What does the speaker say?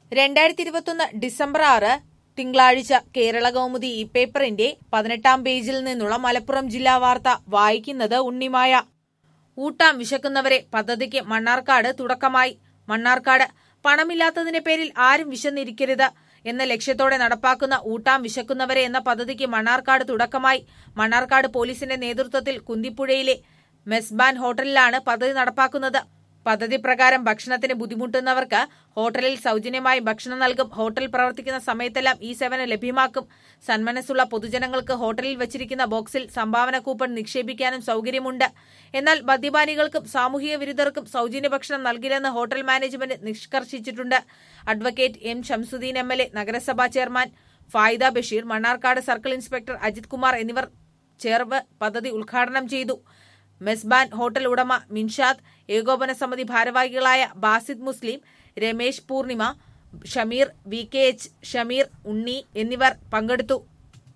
രണ്ടായിരത്തി ഇരുപത്തൊന്ന് ഡിസംബർ ആറ് തിങ്കളാഴ്ച കേരള കൗമുദി ഈ പേപ്പറിന്റെ പതിനെട്ടാം പേജിൽ നിന്നുള്ള മലപ്പുറം ജില്ലാ വാർത്ത വായിക്കുന്നത് ഉണ്ണിമായ ഊട്ടാം വിശക്കുന്നവരെ പദ്ധതിക്ക് മണ്ണാർക്കാട് തുടക്കമായി മണ്ണാർക്കാട് പണമില്ലാത്തതിന്റെ പേരിൽ ആരും വിശന്നിരിക്കരുത് എന്ന ലക്ഷ്യത്തോടെ നടപ്പാക്കുന്ന ഊട്ടാം വിശക്കുന്നവരെ എന്ന പദ്ധതിക്ക് മണ്ണാർക്കാട് തുടക്കമായി മണ്ണാർക്കാട് പോലീസിന്റെ നേതൃത്വത്തിൽ കുന്തിപ്പുഴയിലെ മെസ്ബാൻ ഹോട്ടലിലാണ് പദ്ധതി നടപ്പാക്കുന്നത് പദ്ധതി പ്രകാരം ഭക്ഷണത്തിന് ബുദ്ധിമുട്ടുന്നവർക്ക് ഹോട്ടലിൽ സൗജന്യമായി ഭക്ഷണം നൽകും ഹോട്ടൽ പ്രവർത്തിക്കുന്ന സമയത്തെല്ലാം ഈ സേവനം ലഭ്യമാക്കും സന്മനസ്സുള്ള പൊതുജനങ്ങൾക്ക് ഹോട്ടലിൽ വച്ചിരിക്കുന്ന ബോക്സിൽ സംഭാവന കൂപ്പൺ നിക്ഷേപിക്കാനും സൗകര്യമുണ്ട് എന്നാൽ മദ്യപാനികൾക്കും സാമൂഹിക വിരുദ്ധർക്കും സൗജന്യ ഭക്ഷണം നൽകില്ലെന്ന് ഹോട്ടൽ മാനേജ്മെന്റ് നിഷ്കർഷിച്ചിട്ടുണ്ട് advocate M Shamsudheen M L A നഗരസഭാ chairman Faida Basheer Mannarkkad circle inspector Ajith Kumar എന്നിവർ ചേർവ് പദ്ധതി ഉദ്ഘാടനം ചെയ്തു മെസ്ബാൻ ഹോട്ടൽ ഉടമ മിൻഷാദ് ഏകോപന സമിതി ഭാരവാഹികളായ ബാസിദ് മുസ്ലിം Ramesh Poornima Shameer V K H Shameer Unni എന്നിവർ പങ്കെടുത്തു